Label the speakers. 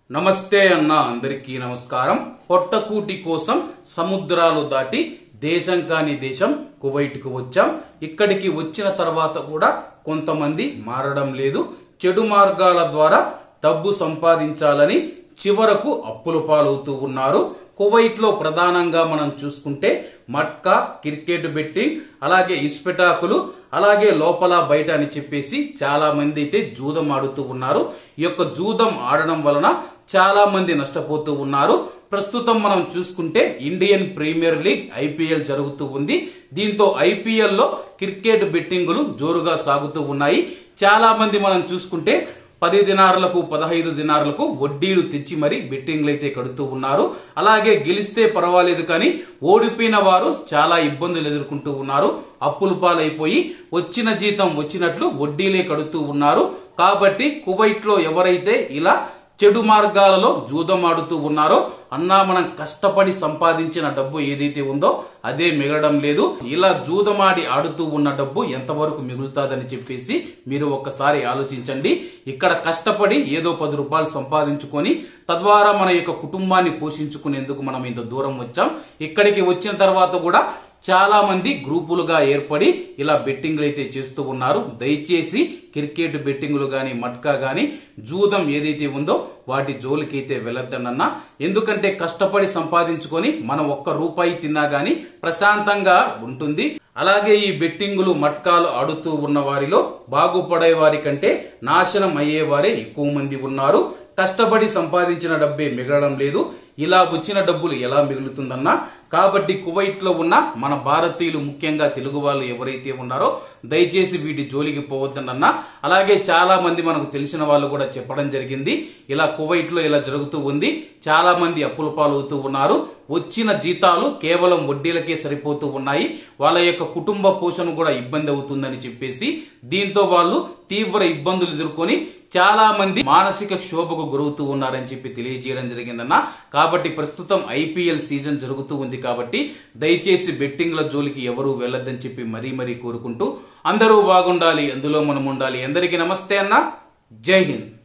Speaker 1: నమస్తే అన్న అందరికీ నమస్కారం పొట్టకూటి కోసం సముద్రాలు దాటి దేశం కాని దేశం కువైట్ కు వచ్చాం ఇక్కడికి వచ్చిన తర్వాత కూడా కొంతమంది మారడం లేదు చెడు మార్గాల ద్వారా డబ్బు సంపాదించాలని చివరకు అప్పుల పాలవుతూ ఉన్నారు కువైట్ లో ప్రధానంగా మనం చూసుకుంటే మట్కా క్రికెట్ బెట్టింగ్ అలాగే ఇస్పెటాకులు అలాగే లోపల బయట అని చెప్పేసి చాలా మంది అయితే జూదం ఆడుతూ ఉన్నారు ఈ యొక్క జూదం ఆడడం వలన చాలా మంది నష్టపోతూ ఉన్నారు ప్రస్తుతం మనం చూసుకుంటే ఇండియన్ ప్రీమియర్ లీగ్ ఐపీఎల్ జరుగుతూ ఉంది దీంతో ఐపీఎల్ లో క్రికెట్ బెట్టింగులు జోరుగా సాగుతూ ఉన్నాయి చాలా మంది మనం చూసుకుంటే పది దినారులకు పదహైదు దినారులకు వడ్డీలు తెచ్చి మరి బెట్టింగ్లు అయితే కడుతూ ఉన్నారు అలాగే గెలిస్తే పర్వాలేదు కానీ ఓడిపోయిన వారు చాలా ఇబ్బందులు ఎదుర్కొంటూ ఉన్నారు అప్పుల పాలైపోయి వచ్చిన జీతం వచ్చినట్లు వడ్డీలే కడుతూ ఉన్నారు కాబట్టి కువైట్ లో ఎవరైతే ఇలా చెడు మార్గాలలో జూదం ఆడుతూ ఉన్నారో అన్నా మనం కష్టపడి సంపాదించిన డబ్బు ఏదైతే ఉందో అదే మిగలడం లేదు ఇలా జూదమాడి ఆడుతూ ఉన్న డబ్బు ఎంతవరకు మిగులుతాదని చెప్పేసి మీరు ఒక్కసారి ఆలోచించండి ఇక్కడ కష్టపడి ఏదో పది రూపాయలు సంపాదించుకొని తద్వారా మన యొక్క కుటుంబాన్ని పోషించుకునేందుకు మనం ఇంత దూరం వచ్చాం ఇక్కడికి వచ్చిన తర్వాత కూడా చాలా మంది గ్రూపులుగా ఏర్పడి ఇలా బెట్టింగ్లు అయితే చేస్తూ ఉన్నారు దయచేసి క్రికెట్ బెట్టింగ్లు గాని మట్కా గాని జూదం ఏదైతే ఉందో వాటి జోలికైతే వెళ్ళొద్దనన్నా ఎందుకంటే కష్టపడి సంపాదించుకొని మనం ఒక్క రూపాయి తిన్నా గాని ప్రశాంతంగా ఉంటుంది అలాగే ఈ బెట్టింగులు మట్కాలు ఆడుతూ ఉన్న వారిలో బాగుపడే వారి కంటే నాశనం అయ్యేవారే ఎక్కువ మంది ఉన్నారు కష్టపడి సంపాదించిన డబ్బే మిగలడం లేదు ఇలా వచ్చిన డబ్బులు ఎలా మిగులుతుందన్నా కాబట్టి కువైట్ లో ఉన్న మన భారతీయులు ముఖ్యంగా తెలుగు వాళ్ళు ఎవరైతే ఉన్నారో దయచేసి వీటి జోలికి పోవద్దనన్నా అలాగే చాలా మంది మనకు తెలిసిన వాళ్ళు కూడా చెప్పడం జరిగింది ఇలా కువైట్ లో ఇలా జరుగుతూ ఉంది చాలా మంది అప్పుల పాలవుతూ ఉన్నారు వచ్చిన జీతాలు కేవలం వడ్డీలకే సరిపోతూ ఉన్నాయి వాళ్ళ యొక్క కుటుంబ పోషణ కూడా ఇబ్బంది అవుతుందని చెప్పేసి దీంతో వాళ్ళు తీవ్ర ఇబ్బందులు ఎదుర్కొని చాలా మంది మానసిక క్షోభకు గురవుతూ ఉన్నారని చెప్పి తెలియజేయడం జరిగిందన్న కాబట్టి ప్రస్తుతం ఐపీఎల్ సీజన్ జరుగుతూ ఉంది కాబట్టి దయచేసి బెట్టింగ్ల జోలికి ఎవరూ వెళ్ళొద్దని చెప్పి మరీ మరీ కోరుకుంటూ అందరూ బాగుండాలి అందులో మనం ఉండాలి అందరికీ నమస్తే అన్న జై హింద్